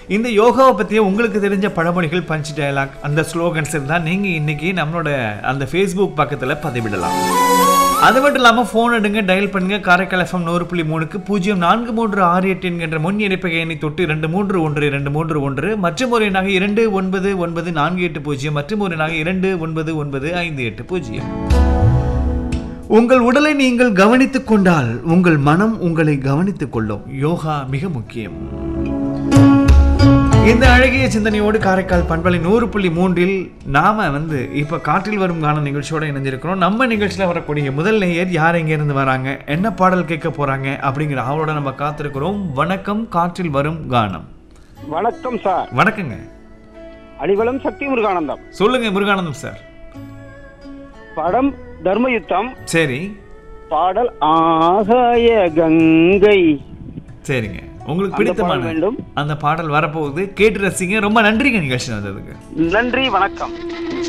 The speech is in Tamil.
இந்த யோகாவை பற்றிய உங்களுக்கு தெரிஞ்ச பழமொழிகள் பஞ்ச் டயலாக் அந்த ஸ்லோகன்ஸ் இருந்தால் நீங்கள் இன்னைக்கு நம்மளோட அந்த ஃபேஸ்புக் பக்கத்தில் பதிவிடலாம் அது மட்டும் இல்லாமல் ஃபோன் எடுங்க டயல் பண்ணுங்க காரைக்கால் எஃப்எம் நூறு புள்ளி மூணுக்கு பூஜ்ஜியம் நான்கு மூன்று ஆறு எட்டு என்கின்ற முன் இணைப்பகை எண்ணை தொட்டு இரண்டு மூன்று ஒன்று இரண்டு மூன்று ஒன்று மற்றும் ஒரு எண்ணாக இரண்டு ஒன்பது ஒன்பது நான்கு எட்டு பூஜ்ஜியம் மற்றும் ஒரு எண்ணாக இரண்டு ஒன்பது ஒன்பது ஐந்து எட்டு பூஜ்ஜியம் உங்கள் உடலை நீங்கள் கவனித்துக் கொண்டால் உங்கள் மனம் உங்களை கவனித்துக் கொள்ளும் யோகா மிக முக்கியம் இந்த அழகிய சிந்தனையோடு காரைக்கால் பண்பலை நூறு புள்ளி மூன்றில் நாம வந்து இப்ப காற்றில் வரும் கான நிகழ்ச்சியோட இணைஞ்சிருக்கிறோம் நம்ம நிகழ்ச்சியில வரக்கூடிய முதல் நேயர் யார் எங்க இருந்து வராங்க என்ன பாடல் கேட்க போறாங்க அப்படிங்கிற அவளோட நம்ம காத்திருக்கிறோம் வணக்கம் காற்றில் வரும் கானம் வணக்கம் சார் வணக்கங்க அலிவலம் சக்தி முருகானந்தம் சொல்லுங்க முருகானந்தம் சார் படம் தர்மயுத்தம் சரி பாடல் ஆகாய கங்கை சரிங்க உங்களுக்கு அந்த பாடல் பிடித்தமான வேண்டும் அந்த பாடல் வரப்போகுது கேட்டு ரசிங்க ரொம்ப நன்றிங்க நிகழ்ச்சி வந்ததுக்கு நன்றி வணக்கம்